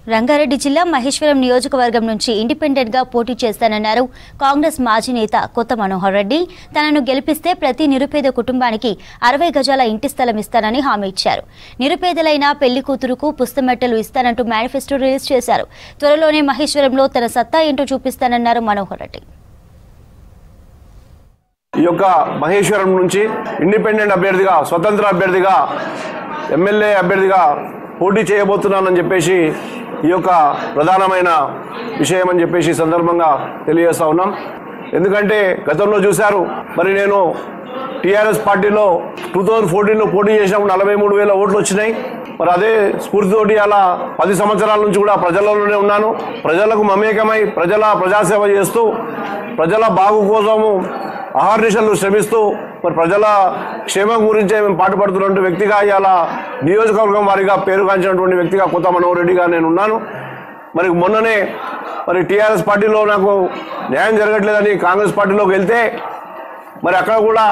రంగారెడ్డి జిల్లా మహేశ్వరం నియోజకవర్గం నుంచి ఇండిపెండెంట్ గా పోటీ చేస్తానన్నారు కాంగ్రెస్ మాజీ నేత కొత్త మనోహర్ రెడ్డి తనను గెలిపిస్తే ప్రతి నిరుపేద కుటుంబానికి అరవై గజాల ఇంటి స్థలం ఇస్తానని హామీ ఇచ్చారు నిరుపేదలైన పెళ్లి కూతురుకు పుస్తమెట్టలు ఇస్తానంటూ మేనిఫెస్టో రిలీజ్ చేశారు త్వరలోనే మహేశ్వరంలో తన సత్తా ఏంటో చూపిస్తానన్నారు మనోహర్ రెడ్డి ఈ యొక్క మహేశ్వరం నుంచి ఇండిపెండెంట్ అభ్యర్థిగా స్వతంత్ర అభ్యర్థిగా ఎమ్మెల్యే అభ్యర్థిగా పోటీ చేయబోతున్నానని చెప్పేసి ఈ యొక్క ప్రధానమైన విషయం అని చెప్పేసి ఈ సందర్భంగా తెలియజేస్తా ఉన్నాం ఎందుకంటే గతంలో చూశారు మరి నేను టీఆర్ఎస్ పార్టీలో టూ థౌజండ్ ఫోర్టీన్లో పోటీ చేసినప్పుడు నలభై మూడు వేల ఓట్లు వచ్చినాయి మరి అదే స్ఫూర్తితోటి అలా పది సంవత్సరాల నుంచి కూడా ప్రజలలోనే ఉన్నాను ప్రజలకు మమేకమై ప్రజల ప్రజాసేవ చేస్తూ ప్రజల బాగు కోసము అహర్నిశలు శ్రమిస్తూ మరి ప్రజల క్షేమం గురించే మేము పాటుపడుతున్నటువంటి వ్యక్తిగా ఇవాళ నియోజకవర్గం వారిగా పేరుగాంచినటువంటి వ్యక్తిగా కొత్త మనోహర్ రెడ్డిగా నేను ఉన్నాను మరి మొన్ననే మరి టీఆర్ఎస్ పార్టీలో నాకు న్యాయం జరగట్లేదని కాంగ్రెస్ పార్టీలోకి వెళ్తే మరి అక్కడ కూడా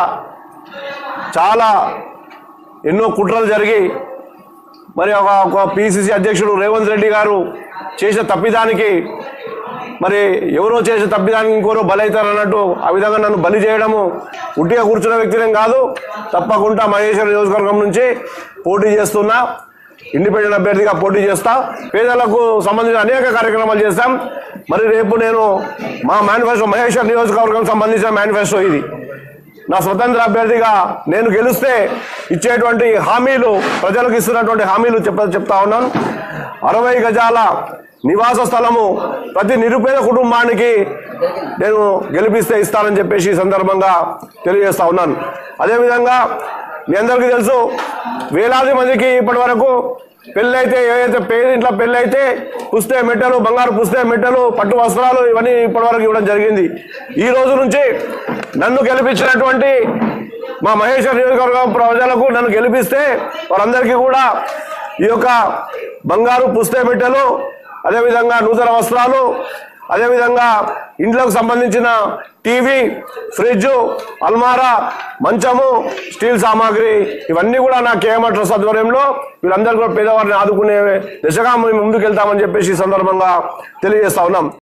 చాలా ఎన్నో కుట్రలు జరిగి మరి ఒక ఒక పిసిసి అధ్యక్షుడు రేవంత్ రెడ్డి గారు చేసిన తప్పిదానికి మరి ఎవరో చేసే తప్పిదానికి ఇంకోరో బలవుతారు అన్నట్టు ఆ విధంగా నన్ను బలి చేయడము ఉట్టిగా కూర్చున్న వ్యక్తినేం కాదు తప్పకుండా మహేశ్వర నియోజకవర్గం నుంచి పోటీ చేస్తున్నా ఇండిపెండెంట్ అభ్యర్థిగా పోటీ చేస్తా పేదలకు సంబంధించిన అనేక కార్యక్రమాలు చేస్తాం మరి రేపు నేను మా మేనిఫెస్టో మహేశ్వర్ నియోజకవర్గం సంబంధించిన మేనిఫెస్టో ఇది నా స్వతంత్ర అభ్యర్థిగా నేను గెలిస్తే ఇచ్చేటువంటి హామీలు ప్రజలకు ఇస్తున్నటువంటి హామీలు చెప్తా చెప్తా ఉన్నాను అరవై గజాల నివాస స్థలము ప్రతి నిరుపేద కుటుంబానికి నేను గెలిపిస్తే ఇస్తానని చెప్పేసి ఈ సందర్భంగా తెలియజేస్తా ఉన్నాను అదేవిధంగా మీ అందరికీ తెలుసు వేలాది మందికి ఇప్పటి వరకు పెళ్ళైతే ఏదైతే పేరింట్లో పెళ్ళైతే పుస్తే మెట్టలు బంగారు పుస్తే మెట్టలు పట్టు వస్త్రాలు ఇవన్నీ ఇప్పటివరకు ఇవ్వడం జరిగింది ఈ రోజు నుంచి నన్ను గెలిపించినటువంటి మా మహేశ్వర నియోజకవర్గం ప్రజలకు నన్ను గెలిపిస్తే వారందరికీ కూడా ఈ యొక్క బంగారు పుస్తే మెట్టలు అదేవిధంగా నూతన వస్త్రాలు అదేవిధంగా ఇంట్లోకి సంబంధించిన టీవీ ఫ్రిడ్జ్ అల్మారా మంచము స్టీల్ సామాగ్రి ఇవన్నీ కూడా నా కేఎంఆర్ ట్రస్ట్ ఆధ్వర్యంలో వీళ్ళందరూ కూడా పేదవారిని ఆదుకునే దిశగా మేము ముందుకెళ్తామని చెప్పేసి ఈ సందర్భంగా తెలియజేస్తా ఉన్నాం